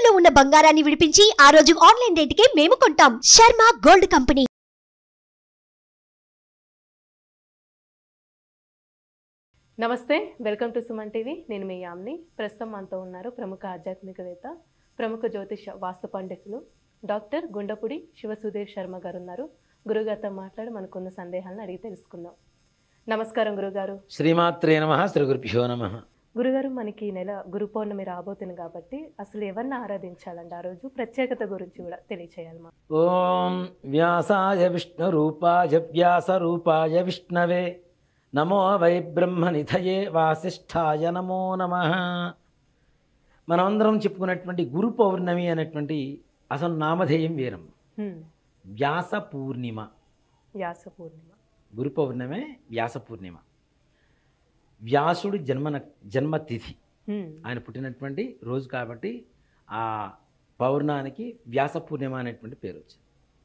తాకట్టులో ఉన్న బంగారాన్ని విడిపించి ఆ రోజు ఆన్లైన్ రేటుకే మేము కొంటాం Sharma gold company namaste welcome to Suman TV నేను మీ యామ్ని ప్రస్తుతం మనతో ఉన్నారు ప్రముఖ ఆధ్యాత్మికవేత్త ప్రముఖ జ్యోతిష వాస్తు పండితులు డాక్టర్ గుండపుడి శివసుధీర్ శర్మ గారు ఉన్నారు గురుగారితో మాట్లాడి మనకున్న సందేహాలను అడిగి తెలుసుకుందాం నమస్కారం గురుగారు శ్రీమాత్రే నమ శ్రీ గురుభ్యో నమ గురుగారు మనకి ఈ నెల గురు పౌర్ణమి రాబోతుంది కాబట్టి అసలు ఎవరిని ఆరాధించాలండి ఆ రోజు ప్రత్యేకత గురించి కూడా తెలియచేయాలి మాకు ఓం వ్యాసాయ విష్ణురూపాయ వ్యాసరూపాయ విష్ణవే నమో వై బ్రహ్మనిధయే వాసిష్ఠాయ నమో నమ మనమందరం చెప్పుకున్నటువంటి గురు పౌర్ణమి అనేటువంటి అసలు నామధేయం వేరం హ్మ్. వ్యాస పూర్ణిమ వ్యాస పూర్ణిమ గురు పౌర్ణమే వ్యాస పూర్ణిమ వ్యాసుడి జన్మ జన్మతిథి హ్మ్. ఆయన పుట్టినటువంటి రోజు కాబట్టి ఆ పౌర్ణానికి వ్యాస పూర్ణిమ అనేటువంటి పేరు వచ్చింది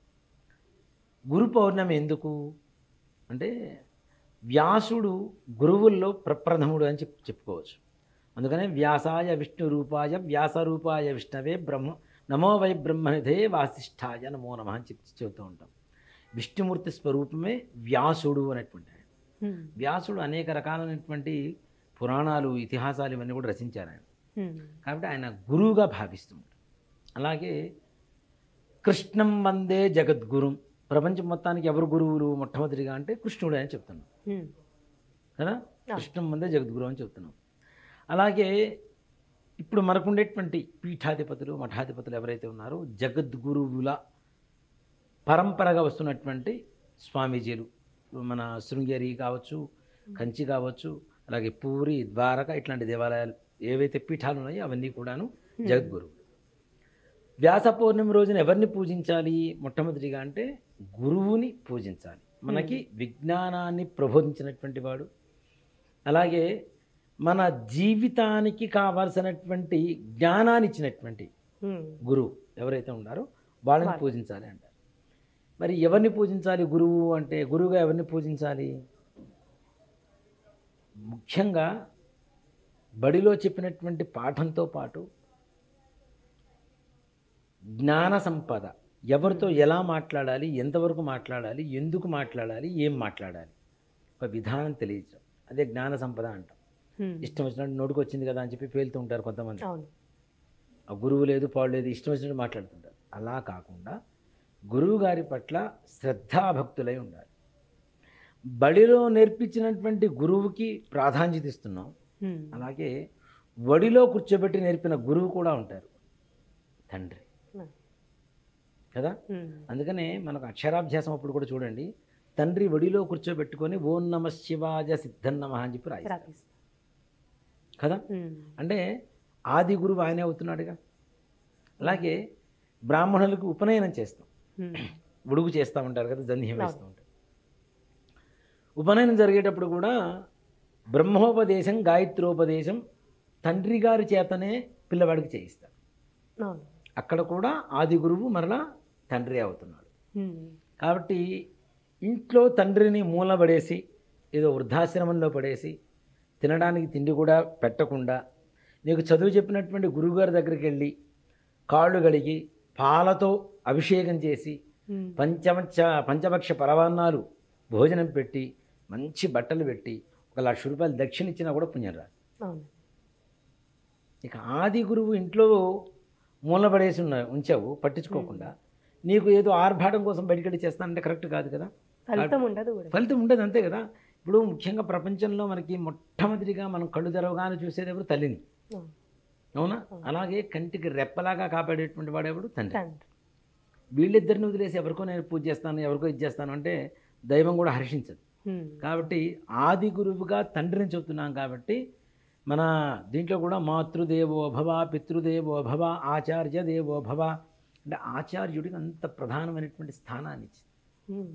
గురు పౌర్ణమి ఎందుకు అంటే వ్యాసుడు గురువుల్లో ప్రప్రథముడు అని చెప్పి చెప్పుకోవచ్చు అందుకనే వ్యాసాయ విష్ణు రూపాయ వ్యాస రూపాయ విష్ణవే బ్రహ్మ నమో వై బ్రహ్మనిధే వాసిష్ఠాయ నమో నమ అని చెప్పి చెబుతూ ఉంటాం విష్ణుమూర్తి స్వరూపమే వ్యాసుడు అనేటువంటి ఆయన హ్మ్. వ్యాసుడు అనేక రకాలైనటువంటి పురాణాలు ఇతిహాసాలు ఇవన్నీ కూడా రచించారు ఆయన హ్మ్. కాబట్టి ఆయన గురువుగా భావిస్తూ ఉంటారు అలాగే కృష్ణం వందే జగద్గురుం ప్రపంచం మొత్తానికి ఎవరు గురువులు మొట్టమొదటిగా అంటే కృష్ణుడు అని చెప్తున్నాం హ్మ్. కదా కృష్ణం వందే జగద్గురు అని చెప్తున్నాం అలాగే ఇప్పుడు మనకుండేటువంటి పీఠాధిపతులు మఠాధిపతులు ఎవరైతే ఉన్నారో జగద్గురువుల పరంపరగా వస్తున్నటువంటి స్వామీజీలు మన శృంగేరి కావచ్చు కంచి కావచ్చు అలాగే పూరి ద్వారక ఇట్లాంటి దేవాలయాలు ఏవైతే పీఠాలు ఉన్నాయో అవన్నీ కూడాను జగద్గురువులు వ్యాస పౌర్ణమి రోజున ఎవరిని పూజించాలి మొట్టమొదటిగా అంటే గురువుని పూజించాలి మనకి విజ్ఞానాన్ని ప్రబోధించినటువంటి వాడు అలాగే మన జీవితానికి కావాల్సినటువంటి జ్ఞానాన్ని ఇచ్చినటువంటి హ్మ్. గురువు ఎవరైతే ఉన్నారో వాళ్ళని పూజించాలి అంటారు మరి ఎవరిని పూజించాలి గురువు అంటే గురువుగా ఎవరిని పూజించాలి ముఖ్యంగా బడిలో చెప్పినటువంటి పాఠంతో పాటు జ్ఞాన సంపద ఎవరితో ఎలా మాట్లాడాలి ఎంతవరకు మాట్లాడాలి ఎందుకు మాట్లాడాలి ఏం మాట్లాడాలి ఒక విధానం తెలియచడం అదే జ్ఞాన సంపద అంటాం హ్మ్. ఇష్టం వచ్చినట్టు నోటికి వచ్చింది కదా అని చెప్పి పేలుతూ ఉంటారు కొంతమంది అవును ఆ గురువు లేదు పాడు లేదు ఇష్టం వచ్చినట్టు మాట్లాడుతుంటారు అలా కాకుండా గురువు గారి పట్ల శ్రద్ధాభక్తులై ఉండాలి బడిలో నేర్పించినటువంటి గురువుకి ప్రాధాన్యత ఇస్తున్నాం హ్మ్. అలాగే వడిలో కూర్చోబెట్టి నేర్పిన గురువు కూడా ఉంటారు తండ్రి హ్మ్. కదా హ్మ్. అందుకనే మనకు అక్షరాభ్యాసం అప్పుడు కూడా చూడండి తండ్రి వడిలో కూర్చోబెట్టుకొని ఓం నమ శివాజ సిద్ధం నమ అని చెప్పి రాయిస్తారు ప్రార్థిస్తాం. కదా హ్మ్. అంటే ఆది గురువు ఆయనే అవుతున్నాడుగా అలాగే బ్రాహ్మణులకు ఉపనయనం చేస్తాం హ్మ్. ఉడుగు చేస్తూ ఉంటారు కదా జంధ్యం వేస్తూ ఉంటారు ఉపనయనం జరిగేటప్పుడు కూడా బ్రహ్మోపదేశం గాయత్రోపదేశం తండ్రి గారి చేతనే పిల్లవాడికి చేయిస్తారు అవును అక్కడ కూడా ఆది గురువు మరలా తండ్రి అవుతున్నాడు హ్మ్. కాబట్టి ఇంట్లో తండ్రిని మూలపడేసి ఏదో వృద్ధాశ్రమంలో పడేసి తినడానికి తిండి కూడా పెట్టకుండా నీకు చదువు చెప్పినటువంటి గురువుగారి దగ్గరికి వెళ్ళి కాళ్ళు గడిగి పాలతో అభిషేకం చేసి హ్మ్. పంచమచ్చ పంచభక్ష పరవాన్నాలు భోజనం పెట్టి మంచి బట్టలు పెట్టి ఒక లక్ష రూపాయలు దక్షిణ ఇచ్చినా కూడా పుణ్యం రాదు అవును ఇక ఆది గురువు ఇంట్లో మూలపడేసి ఉన్న ఉంచావు పట్టించుకోకుండా నీకు ఏదో ఆర్భాటం కోసం బయటకెళ్ళి చేస్తానంటే కరెక్ట్ కాదు కదా ఫలితం ఉండదు కూడా ఫలితం ఉండదు అంతే కదా ఇప్పుడు ముఖ్యంగా ప్రపంచంలో మనకి మొట్టమొదటిగా మనం కళ్ళు తెరవగానే చూసేది ఎవరు తల్లిని అవును. అవునా అలాగే కంటికి రెప్పలాగా కాపాడేటువంటి వాడెవడు తండ్రి తండ్రి వీళ్ళిద్దరిని వదిలేసి ఎవరికో నేను పూజ చేస్తాను ఎవరికో ఇది చేస్తాను అంటే దైవం కూడా హర్షించదు హ్మ్. కాబట్టి ఆది గురువుగా తండ్రిని చెబుతున్నాం కాబట్టి మన దీంట్లో కూడా మాతృదేవో భవ పితృదేవో భవ ఆచార్య దేవో భవ అంటే ఆచార్యుడికి అంత ప్రధానమైనటువంటి స్థానాన్ని ఇచ్చింది హ్మ్.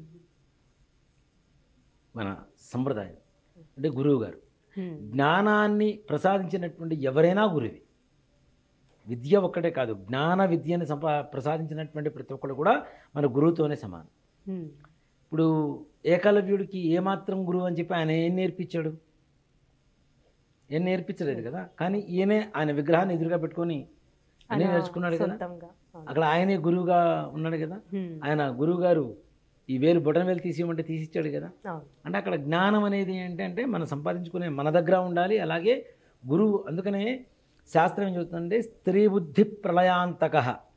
మన సంప్రదాయం అంటే గురువు గారు హ్మ్. జ్ఞానాన్ని ప్రసాదించినటువంటి ఎవరైనా గురువి విద్య ఒక్కటే కాదు జ్ఞాన విద్యని సంపా ప్రసాదించినటువంటి ప్రతి ఒక్కరు కూడా మన గురువుతోనే సమానం హ్మ్. ఇప్పుడు ఏకలవ్యుడికి ఏమాత్రం గురువు అని చెప్పి ఆయన ఏం నేర్పించాడు ఏం నేర్పించలేదు కదా కానీ ఈయనే ఆయన విగ్రహాన్ని ఎదురుగా పెట్టుకొని అన్నీ ఆయన నేర్చుకున్నాడు కదా సొంతంగా అవును. అక్కడ ఆయనే గురువుగా ఉన్నాడు కదా హ్మ్. ఆయన గురువు గారు ఈ వేలు బొటన వేలు తీసిమంటే తీసిచ్చాడు కదా అవును అంటే అక్కడ జ్ఞానం అనేది ఏంటంటే మనం సంపాదించుకునే మన దగ్గర ఉండాలి అలాగే గురువు అందుకనే శాస్త్రం ఏం చెబుతుందంటే స్త్రీ బుద్ధి ప్రళయాంతక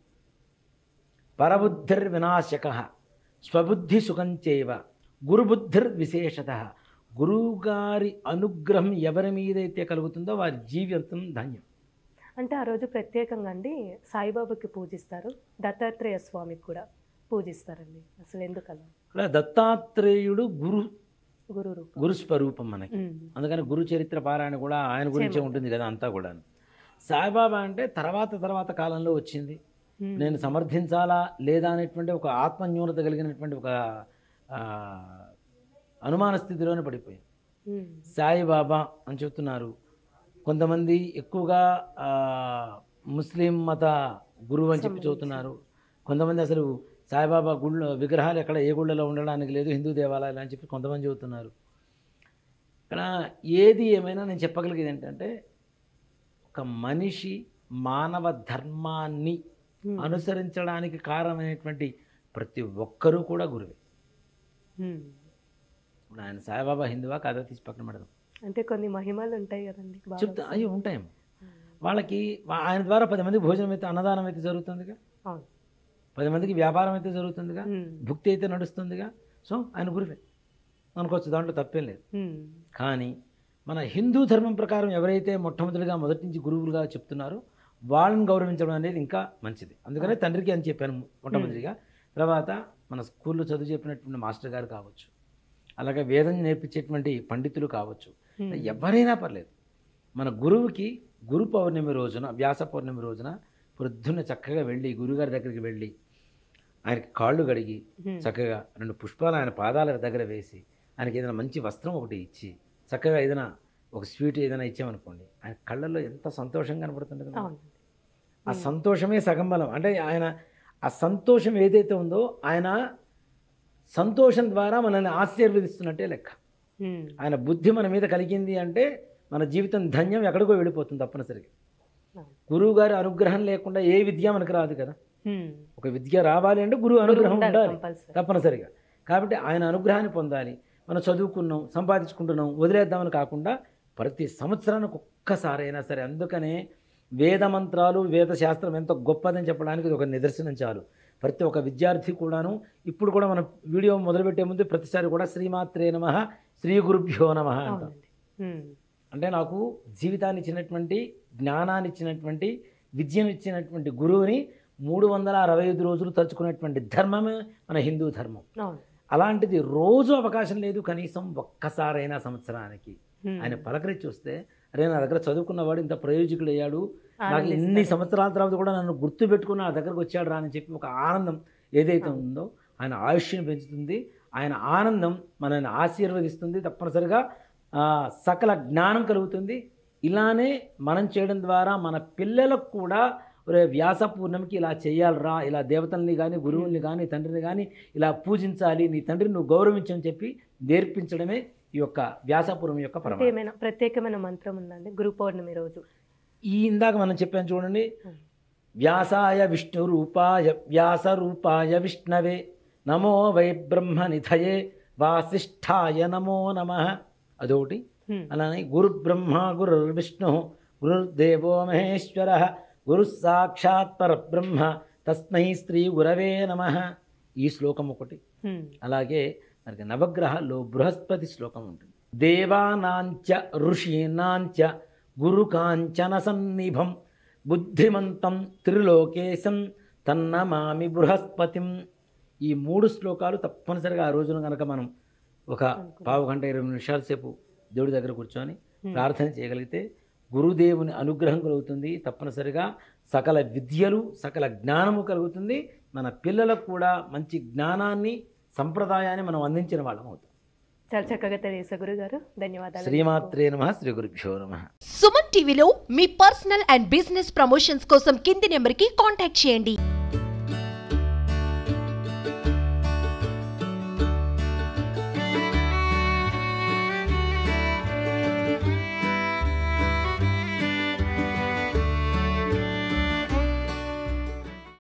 పరబుద్ధిర్ వినాశక స్వబుద్ధి సుఖంచేవ గురుబుద్ధిర్ విశేషత గురువుగారి అనుగ్రహం ఎవరి మీదైతే కలుగుతుందో వారి జీవితం ధన్యం అంటే ఆ రోజు ప్రత్యేకంగా అండి సాయిబాబాకి పూజిస్తారు దత్తాత్రేయ స్వామికి కూడా పూజిస్తారండి అసలు ఎందుకలా ఇక్కడ దత్తాత్రేయుడు గురు గురు రూపం గురు స్వరూపం మనకి ఉమ్. అందుకని గురు చరిత్ర పారాయణ కూడా ఆయన గురించే ఉంటుంది కదా అంతా కూడా సాయిబాబా అంటే తర్వాత తర్వాత కాలంలో వచ్చింది ఉమ్. నేను సమర్థించాలా లేదా అనేటువంటి ఒక ఆత్మన్యూనత కలిగినటువంటి ఒక ఆ, అనుమాన స్థితిలోనే పడిపోయింది ఉమ్. సాయిబాబా అని చెప్తున్నారు కొంతమంది ఎక్కువగా ఆ, ముస్లిం మత గురువు అని చెప్పి చెబుతున్నారు కొంతమంది అసలు సాయిబాబా గుళ్ళ విగ్రహాలు ఎక్కడ ఏ గుళ్ళలో ఉండడానికి లేదు హిందూ దేవాలయాలు అని చెప్పి కొంతమంది చెబుతున్నారు ఇక్కడ ఏది ఏమైనా నేను చెప్పగలిగేది ఏంటంటే ఒక మనిషి మానవ ధర్మాన్ని ఉమ్. అనుసరించడానికి కారణమైనటువంటి ప్రతి ఒక్కరూ కూడా గురువే ఉమ్. ఇప్పుడు ఆయన సాయిబాబా హిందువా కాదా తీసి పక్కన పెడదాం అంటే కొన్ని మహిమలు ఉంటాయి కదండి బాబా. చెప్తా అయ్యి ఉంటాయి ఉమ్. వాళ్ళకి వా- ఆయన ద్వారా పది మందికి భోజనం అయితే అన్నదానం అయితే జరుగుతుందిగా అవును పది మందికి వ్యాపారం అయితే జరుగుతుందిగా ఉమ్. భుక్తి అయితే నడుస్తుందిగా సో ఆయన గురువే అనుకోవచ్చు దాంట్లో తప్పేం లేదు ఉమ్. కానీ మన హిందూ ధర్మం ప్రకారం ఎవరైతే మొట్టమొదటిగా మొదటి నుంచి గురువులుగా చెప్తున్నారో వాళ్ళని గౌరవించడం అనేది ఇంకా మంచిది అందుకనే తండ్రికి అని చెప్పాను మొట్టమొదటిగా తర్వాత మన స్కూల్లో చదువు చెప్పినటువంటి మాస్టర్ గారు కావచ్చు అలాగే వేదం నేర్పించేటువంటి పండితులు కావచ్చు ఉమ్. ఎవరైనా పర్లేదు మన గురువుకి గురు పౌర్ణమి రోజున వ్యాస పౌర్ణమి రోజున పొద్దున్న చక్కగా వెళ్ళి గురుగారి దగ్గరికి వెళ్ళి ఆయనకి కాళ్ళు కడిగి ఉమ్. చక్కగా రెండు పుష్పాలు ఆయన పాదాల దగ్గర వేసి ఆయనకి ఏదైనా మంచి వస్త్రం ఒకటి ఇచ్చి చక్కగా ఏదైనా ఒక స్వీట్ ఏదైనా ఇచ్చామనుకోండి ఆయన కళ్ళల్లో ఎంత సంతోషంగా కనపడుతుంది కదా అవునండి ఆ సంతోషమే సగం బలం అంటే ఆయన ఆ సంతోషం ఏదైతే ఉందో ఆయన సంతోషం ద్వారా మనల్ని ఆశీర్వదిస్తున్నట్టే లెక్క ఉమ్. ఆయన బుద్ధి మన మీద కలిగింది అంటే మన జీవితం ధన్యం ఎక్కడికో వెళ్ళిపోతుంది తప్పనిసరిగా అవును. గురువు గారి అనుగ్రహం లేకుండా ఏ విద్య మనకు రాదు కదా ఉమ్. ఒక విద్య రావాలి అంటే గురువు అనుగ్రహం ఉండాలి ఉండాలి compulsory. తప్పనిసరిగా కాబట్టి ఆయన అనుగ్రహాన్ని పొందాలి మనం చదువుకున్నాం సంపాదించుకుంటున్నాం వదిలేద్దామని కాకుండా ప్రతి సంవత్సరానికి ఒక్కసారైనా సరే అందుకనే వేద మంత్రాలు వేద శాస్త్రం ఎంత గొప్పదని చెప్పడానికి ఇది ఒక నిదర్శనం చాలు ప్రతి ఒక్క విద్యార్థి కూడాను ఇప్పుడు కూడా మనం వీడియో మొదలుపెట్టే ముందు ప్రతిసారి కూడా శ్రీమాత్రే నమ శ్రీ గురుభ్యో నమ అంటాం అవునండి ఉమ్. అంటే నాకు జీవితాన్ని ఇచ్చినటువంటి జ్ఞానాన్ని ఇచ్చినటువంటి విద్యను ఇచ్చినటువంటి గురువుని మూడు వందల అరవై ఐదు రోజులు తలుచుకునేటువంటి ధర్మమే మన హిందూ ధర్మం అవును అలాంటిది రోజు అవకాశం లేదు కనీసం ఒక్కసారైనా సంవత్సరానికి ఉమ్. ఆయన పలకరించి వస్తే అరే నా దగ్గర చదువుకున్నవాడు ఇంత ప్రయోజకుడు అయ్యాడు నాకు ఆనందిస్తారు. ఇన్ని సంవత్సరాల తర్వాత కూడా నన్ను గుర్తు పెట్టుకుని నా దగ్గరకు వచ్చాడు రా అని చెప్పి ఒక ఆనందం ఏదైతే ఉందో ఆయన ఆయుష్యం పెంచుతుంది ఆయన ఆనందం మనల్ని ఆశీర్వదిస్తుంది తప్పనిసరిగా ఆ, సకల జ్ఞానం కలుగుతుంది ఇలానే మనం చేయడం ద్వారా మన పిల్లలకు కూడా ఒరే వ్యాస పూర్ణమికి ఇలా చేయాలిరా ఇలా దేవతల్ని కానీ గురువుల్ని కానీ తండ్రిని కానీ ఇలా పూజించాలి నీ తండ్రిని నువ్వు గౌరవించని చెప్పి నేర్పించడమే ఈ యొక్క వ్యాసపూర్వం యొక్క అంటే పరమార్థం ఏమైనా ప్రత్యేకమైన మంత్రం ఉందండి గురు పౌర్ణమి రోజు ఈ ఇందాక మనం చెప్పాను చూడండి ఉమ్. వ్యాసాయ విష్ణు రూపాయ వ్యాస రూపాయ విష్ణవే నమో వై బ్రహ్మ నిధయే వాసిష్ఠాయ నమో నమ అదొకటి ఉమ్. అలానే గురు బ్రహ్మ గురు విష్ణు గురుర్దేవో మహేశ్వర గురు సాక్షాత్ పరబ్రహ్మ తస్మై శ్రీ గురవే నమ ఈ శ్లోకం ఒకటి ఉమ్. అలాగే మనకి నవగ్రహాల్లో బృహస్పతి శ్లోకం ఉంటుంది దేవానాంచ ఋషీనాంచ గురు కాంచన సన్నిభం బుద్ధిమంతం త్రిలోకేశం తన్నమామి బృహస్పతిం ఈ మూడు శ్లోకాలు తప్పనిసరిగా ఆ రోజున కనుక మనం ఒక పావు గంట ఇరవై నిమిషాల సేపు దేవుడి దగ్గర కూర్చొని ప్రార్థన చేయగలిగితే గురుదేవుని అనుగ్రహం కలుగుతుంది తప్పనిసరిగా సకల విద్యలు సకల జ్ఞానము కలుగుతుంది మన పిల్లలకు కూడా మంచి జ్ఞానాన్ని సంప్రదాయాన్ని మనం అందించిన వాళ్ళం అవుతాం చాలా చక్కగా తెలియసా గురుగారు ధన్యవాదాలు శ్రీమాత్రే నమ శ్రీ గురుభ్యో నమ సుమన్ టీవీలో మీ పర్సనల్ అండ్ బిజినెస్ ప్రమోషన్స్ కోసం కింది నెంబర్కి కాంటాక్ట్ చేయండి